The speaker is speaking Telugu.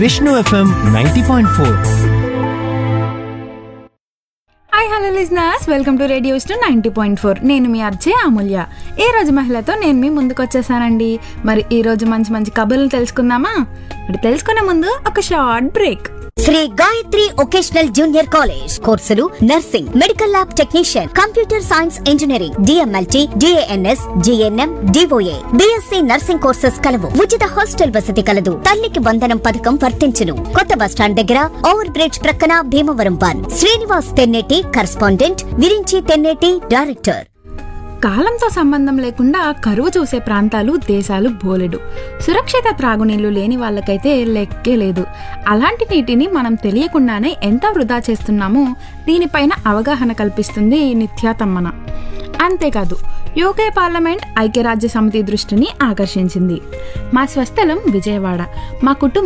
Vishnu FM ninety point four hi hello listeners welcome to radio to ninety point four నేను మీ అర్జే అమూల్య ఈ రోజు మహిళతో నేను మీ ముందుకు వచ్చేసానండి మరి ఈ రోజు మంచి మంచి కబుర్లు తెలుసుకుందామా మరి తెలుసుకునే ముందు ఒక short break Sri Gayatri vocational junior college కోర్సులు nursing medical lab technician computer science engineering DMLT DNS GNM DOA BSc nursing courses కలవు ఉచిత హాస్టల్ వసతి కలదు తల్లికి వందనం పథకం వర్తించును కొత్త బస్టాండ్ దగ్గర ఓవర్ బ్రిడ్జ్ ప్రక్కన Bhimavaram one Srinivas Tenneti correspondent Viranchi Tenneti director కాలంతో సంబంధం లేకుండా కరువు చూసే ప్రాంతాలు దేశాలు బోలెడు సురక్షిత త్రాగునీళ్లు లేని వాళ్ళకైతే లెక్కే లేదు అలాంటి నీటిని మనం తెలియకుండానే ఎంత వృధా చేస్తున్నామో దీనిపైన అవగాహన కల్పిస్తుంది నిత్యాతమ్మన అంతేకాదు యూకే పార్లమెంట్ ఐక్యరాజ్య సమితి దృష్టిని ఆకర్షించింది మా స్వస్థలం విజయవాడ మా కుటుంబం